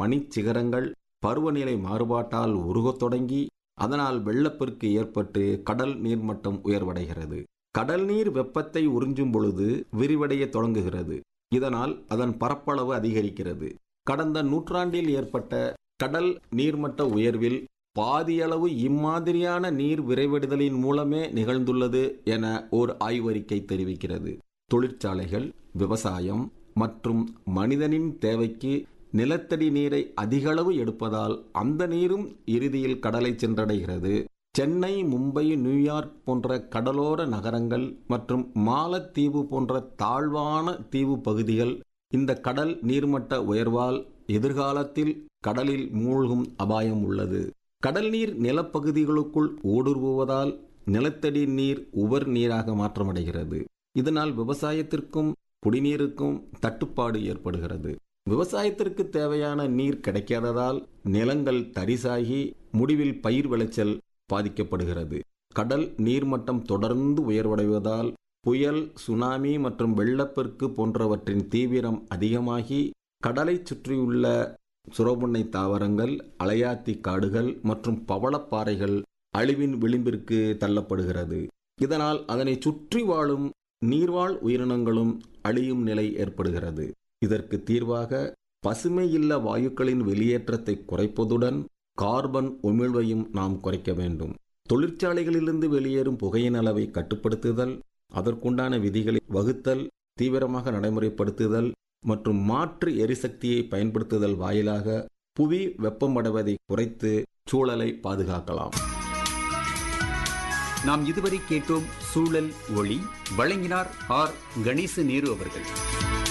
பனிச்சிகரங்கள் பருவநிலை மாறுபாட்டால் உருகத் தொடங்கி அதனால் வெள்ளப்பெருக்கு ஏற்பட்டு கடல் நீர்மட்டம் உயர்வடைகிறது கடல் நீர் வெப்பத்தை உறிஞ்சும் பொழுது விரிவடைய தொடங்குகிறது இதனால் அதன் பரப்பளவு அதிகரிக்கிறது கடந்த நூற்றாண்டில் ஏற்பட்ட கடல் நீர்மட்ட உயர்வில் பாதியளவு இம்மாதிரியான நீர் விரைவடைதலின் மூலமே நிகழ்ந்துள்ளது என ஓர் ஆய்வறிக்கை தெரிவிக்கிறது தொழிற்சாலைகள் விவசாயம் மற்றும் மனிதனின் தேவைக்கு நிலத்தடி நீரை அதிகளவு எடுப்பதால் அந்த நீரும் இறுதியில் கடலை சென்றடைகிறது சென்னை மும்பை நியூயார்க் போன்ற கடலோர நகரங்கள் மற்றும் மாலத்தீவு போன்ற தாழ்வான தீவு பகுதிகள் இந்த கடல் நீர்மட்ட உயர்வால் எதிர்காலத்தில் கடலில் மூழ்கும் அபாயம் உள்ளது கடல் நீர் நிலப்பகுதிகளுக்குள் ஊடுருவுவதால் நிலத்தடி நீர் உவர் நீராக மாற்றமடைகிறது இதனால் விவசாயத்திற்கும் குடிநீருக்கும் தட்டுப்பாடு ஏற்படுகிறது விவசாயத்திற்கு தேவையான நீர் கிடைக்காததால் நிலங்கள் தரிசாகி முடிவில் பயிர் விளைச்சல் பாதிக்கப்படுகிறது கடல் நீர்மட்டம் தொடர்ந்து உயர்வடைவதால் புயல் சுனாமி மற்றும் வெள்ளப்பெருக்கு போன்றவற்றின் தீவிரம் அதிகமாகி கடலை சுற்றியுள்ள சுரபுன்னை தாவரங்கள் அலையாத்தி காடுகள் மற்றும் பவளப்பாறைகள் அழிவின் விளிம்பிற்கு தள்ளப்படுகிறது இதனால் அதனை சுற்றி வாழும் நீர்வாழ் உயிரினங்களும் அழியும் நிலை ஏற்படுகிறது இதற்கு தீர்வாக பசுமை இல்ல வாயுக்களின் வெளியேற்றத்தை குறைப்பதுடன் கார்பன் உமிழ்வையும் நாம் குறைக்க வேண்டும் தொழிற்சாலைகளிலிருந்து வெளியேறும் புகையின் அளவை கட்டுப்படுத்துதல் அதற்குண்டான விதிகளை வகுத்தல் தீவிரமாக நடைமுறைப்படுத்துதல் மற்றும் மாற்று எரிசக்தியை பயன்படுத்துதல் வாயிலாக புவி வெப்பமடைவதை குறைத்து சூழலை பாதுகாக்கலாம் நாம் இதுவரை கேட்டோம் சூழல் ஒளி வழங்கினார் ஆர் கணேச நேரு அவர்கள்